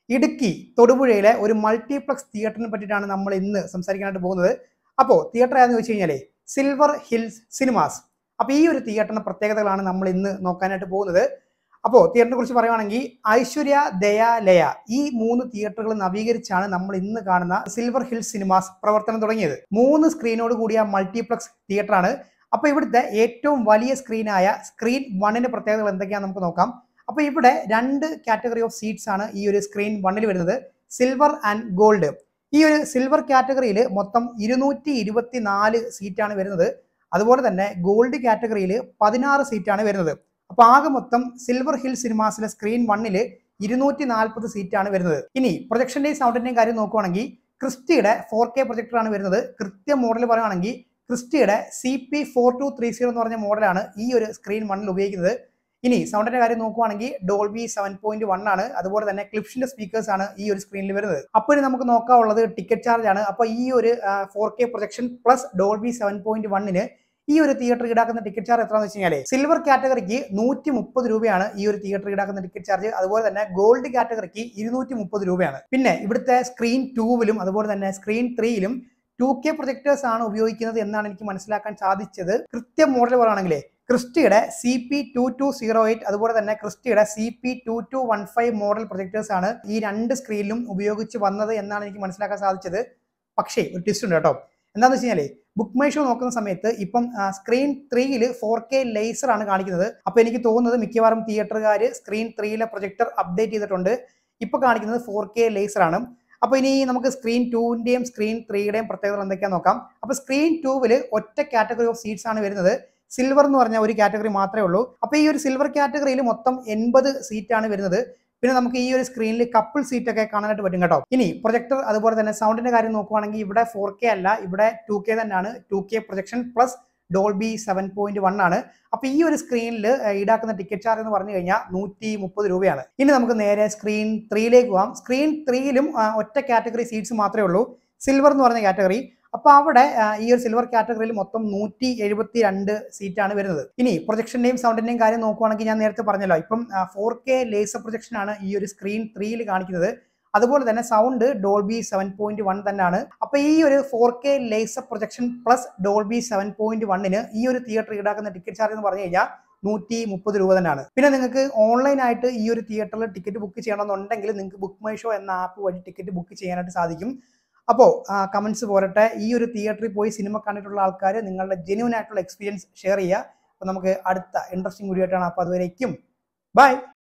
ഇടുക്കി തൊടുപുഴയിലെ ഒരു മൾട്ടിപ്ലക്സ് തിയേറ്ററിനെ പറ്റിയിട്ടാണ് നമ്മൾ ഇന്ന് സംസാരിക്കാനായിട്ട് പോകുന്നത് അപ്പോൾ തിയേറ്റർ ഏതെന്ന് ചോദിച്ചു കഴിഞ്ഞാലേ സിൽവർ ഹിൽസ് സിനിമാസ് അപ്പോൾ ഈ ഒരു തിയേറ്ററിന്റെ പ്രത്യേകതകളാണ് നമ്മൾ ഇന്ന് നോക്കാനായിട്ട് പോകുന്നത് അപ്പോൾ തിയേറ്ററിനെ കുറിച്ച് പറയുവാണെങ്കിൽ ഐശ്വര്യ ദയ ലയ ഈ മൂന്ന് തിയേറ്ററുകൾ നവീകരിച്ചാണ് നമ്മൾ ഇന്ന് കാണുന്ന സിൽവർ ഹിൽസ് സിനിമാസ് പ്രവർത്തനം തുടങ്ങിയത് മൂന്ന് സ്ക്രീനോട് കൂടിയ മൾട്ടിപ്ലക്സ് തിയേറ്ററാണ് അപ്പോൾ ഇവിടുത്തെ ഏറ്റവും വലിയ സ്ക്രീനായ സ്ക്രീൻ വണ്ണിന്റെ പ്രത്യേകതകൾ എന്തൊക്കെയാണെന്ന് നമുക്ക് നോക്കാം അപ്പോൾ ഇവിടെ രണ്ട് കാറ്റഗറി ഓഫ് സീറ്റ്സ് ആണ് ഈ ഒരു സ്ക്രീൻ വണ്ണിൽ വരുന്നത് സിൽവർ ആൻഡ് ഗോൾഡ് ഈ ഒരു സിൽവർ കാറ്റഗറിയിൽ മൊത്തം ഇരുന്നൂറ്റി ഇരുപത്തി നാല് സീറ്റാണ് വരുന്നത് അതുപോലെ തന്നെ ഗോൾഡ് കാറ്റഗറിയിൽ പതിനാറ് സീറ്റാണ് വരുന്നത് അപ്പോൾ ആകെ മൊത്തം സിൽവർ ഹിൽ സിനിമാസിലെ സ്ക്രീൻ വണ്ണിൽ ഇരുന്നൂറ്റി നാൽപ്പത് സീറ്റാണ് വരുന്നത് ഇനി പ്രൊജക്ഷന്റെയും സൗണ്ടിന്റെയും കാര്യം നോക്കുവാണെങ്കിൽ ക്രിസ്റ്റിയുടെ ഫോർ കെ പ്രൊജക്ടറാണ് വരുന്നത് കൃത്യ മോഡൽ പറയുവാണെങ്കിൽ ക്രിസ്റ്റിയുടെ C P four two three zero എന്ന് പറഞ്ഞ മോഡലാണ് ഈ ഒരു സ്ക്രീൻ വണ്ണിൽ ഉപയോഗിക്കുന്നത് ഇനി സൗണ്ടിന്റെ കാര്യം നോക്കുവാണെങ്കിൽ ഡോൾബി സെവൻ പോയിന്റ് വൺ ആണ് അതുപോലെ തന്നെ ക്ലിപ്ഷിന്റെ സ്പീക്കേഴ്സ് ആണ് ഈ ഒരു സ്ക്രീനിൽ വരുന്നത് അപ്പോൾ ഇനി നമുക്ക് നോക്കാനുള്ളത് ടിക്കറ്റ് ചാർജ് ആണ് അപ്പോൾ ഈ ഒരു four K projection plus Dolby seven point വണ്ണിന് ഈ ഒരു തിയേറ്റർ ഈടാക്കുന്ന ടിക്കറ്റ് ചാർജ് എത്രയാണെന്ന് വെച്ച് കഴിഞ്ഞാൽ സിൽവർ കാറ്റഗറിക്ക് നൂറ്റി മുപ്പത് രൂപയാണ് ഈ ഒരു തിയേറ്റർ ഈടാക്കുന്ന ടിക്കറ്റ് ചാർജ് അതുപോലെ തന്നെ ഗോൾഡ് കാറ്റഗറിക്ക് ഇരുന്നൂറ്റി മുപ്പത് രൂപയാണ് പിന്നെ ഇവിടുത്തെ സ്ക്രീൻ ടൂവിലും അതുപോലെ തന്നെ സ്ക്രീൻ ത്രീയിലും ടു കെ പ്രൊജക്ടേഴ്സ് ആണ് ഉപയോഗിക്കുന്നത് എന്നാണ് എനിക്ക് മനസ്സിലാക്കാൻ സാധിച്ചത് കൃത്യം മോഡൽ പറയുകയാണെങ്കിലേ ക്രിസ്റ്റിയുടെ C P two two zero eight അതുപോലെ തന്നെ ക്രിസ്റ്റിയുടെ C P two two one five model projectors ആണ് ഈ രണ്ട് സ്ക്രീനിലും ഉപയോഗിച്ച് വന്നത് എന്നാണ് എനിക്ക് മനസ്സിലാക്കാൻ സാധിച്ചത് പക്ഷേ ഒരു ട്വിസ്റ്റ് ഉണ്ട് കേട്ടോ എന്താണെന്ന് വെച്ച് കഴിഞ്ഞാൽ ബുക്ക് മൈ ഷോ നോക്കുന്ന സമയത്ത് ഇപ്പം സ്ക്രീൻ ത്രീയിൽ ഫോർ കെ ലേസർ ആണ് കാണിക്കുന്നത് അപ്പോൾ എനിക്ക് തോന്നുന്നത് മിക്കവാറും തിയേറ്ററുകാർ സ്ക്രീൻ ത്രീയിലെ പ്രൊജക്ടർ അപ്ഡേറ്റ് ചെയ്തിട്ടുണ്ട് ഇപ്പോൾ കാണിക്കുന്നത് ഫോർ കെ ലേസർ ആണ് അപ്പോൾ ഇനി നമുക്ക് സ്ക്രീൻ ടൂവിൻ്റെയും സ്ക്രീൻ ത്രീയുടെയും പ്രത്യേകതകൾ എന്തൊക്കെയാണെന്ന് നോക്കാം അപ്പോൾ സ്ക്രീൻ ടൂവിൽ ഒറ്റ കാറ്റഗറി ഓഫ് സീറ്റ്സ് ആണ് വരുന്നത് സിൽവർ എന്ന് പറഞ്ഞ ഒരു കാറ്റഗറി മാത്രമേ ഉള്ളൂ അപ്പോൾ ഈ ഒരു സിൽവർ കാറ്റഗറിയിൽ മൊത്തം എൺപത് സീറ്റാണ് വരുന്നത് പിന്നെ നമുക്ക് ഈ ഒരു സ്ക്രീനിൽ കപ്പിൾ സീറ്റ് ഒക്കെ കാണാനായിട്ട് പറ്റും കേട്ടോ ഇനി പ്രൊജക്ടർ അതുപോലെ തന്നെ സൗണ്ടിന്റെ കാര്യം നോക്കുവാണെങ്കിൽ ഇവിടെ ഫോർ കെ അല്ല ഇവിടെ ടു കെ തന്നെയാണ് two K projection plus Dolby seven point one ആണ് അപ്പൊ ഈ ഒരു സ്ക്രീനിൽ ഈടാക്കുന്ന ടിക്കറ്റ് ചാർജ് എന്ന് പറഞ്ഞു കഴിഞ്ഞാൽ നൂറ്റി മുപ്പത് രൂപയാണ് ഇനി നമുക്ക് നേരെ സ്ക്രീൻ ത്രീയിലേക്ക് പോവാം സ്ക്രീൻ ത്രീയിലും ഒറ്റ കാറ്റഗറി സീറ്റ്സ് മാത്രമേ ഉള്ളൂ സിൽവർ എന്ന് പറഞ്ഞ കാറ്റഗറി അപ്പൊ അവിടെ ഈ ഒരു സിൽവർ കാറ്റഗറിയിൽ മൊത്തം നൂറ്റി എഴുപത്തി രണ്ട് സീറ്റാണ് വരുന്നത് ഇനി പ്രൊജക്ഷന്റെയും സൗണ്ടിന്റെയും കാര്യം നോക്കുവാണെങ്കിൽ ഞാൻ നേരത്തെ പറഞ്ഞല്ലോ ഇപ്പം ഫോർ കെ ലേസർ പ്രൊജക്ഷൻ ആണ് ഈ ഒരു സ്ക്രീൻ ത്രീയിൽ കാണിക്കുന്നത് അതുപോലെ തന്നെ sound Dolby seven point one തന്നെയാണ് അപ്പൊ ഈ ഒരു four K laser projection plus Dolby seven point വണ്ണിന് ഈ ഒരു തിയേറ്റർ ഈടാക്കുന്ന ടിക്കറ്റ് ചാർജ് എന്ന് പറഞ്ഞു കഴിഞ്ഞാൽ നൂറ്റി മുപ്പത് രൂപ തന്നെയാണ് പിന്നെ നിങ്ങൾക്ക് ഓൺലൈനായിട്ട് ഈ ഒരു തിയേറ്ററിൽ ടിക്കറ്റ് ബുക്ക് ചെയ്യണമെന്നുണ്ടെങ്കിൽ നിങ്ങൾക്ക് ബുക്ക് മൈ ഷോ എന്ന ആപ്പ് വഴി ടിക്കറ്റ് ബുക്ക് ചെയ്യാനായിട്ട് സാധിക്കും അപ്പോൾ കമൻസ് പോരട്ടെ ഈ ഒരു തിയേറ്ററിൽ പോയി സിനിമ കണ്ടിട്ടുള്ള ആൾക്കാർ നിങ്ങളുടെ ജെന്യൂൻ ആയിട്ടുള്ള എക്സ്പീരിയൻസ് ഷെയർ ചെയ്യുക അപ്പോൾ നമുക്ക് അടുത്ത ഇൻട്രസ്റ്റിംഗ് വീഡിയോ ആയിട്ടാണ് അപ്പോൾ അതുവരേക്കും ബൈ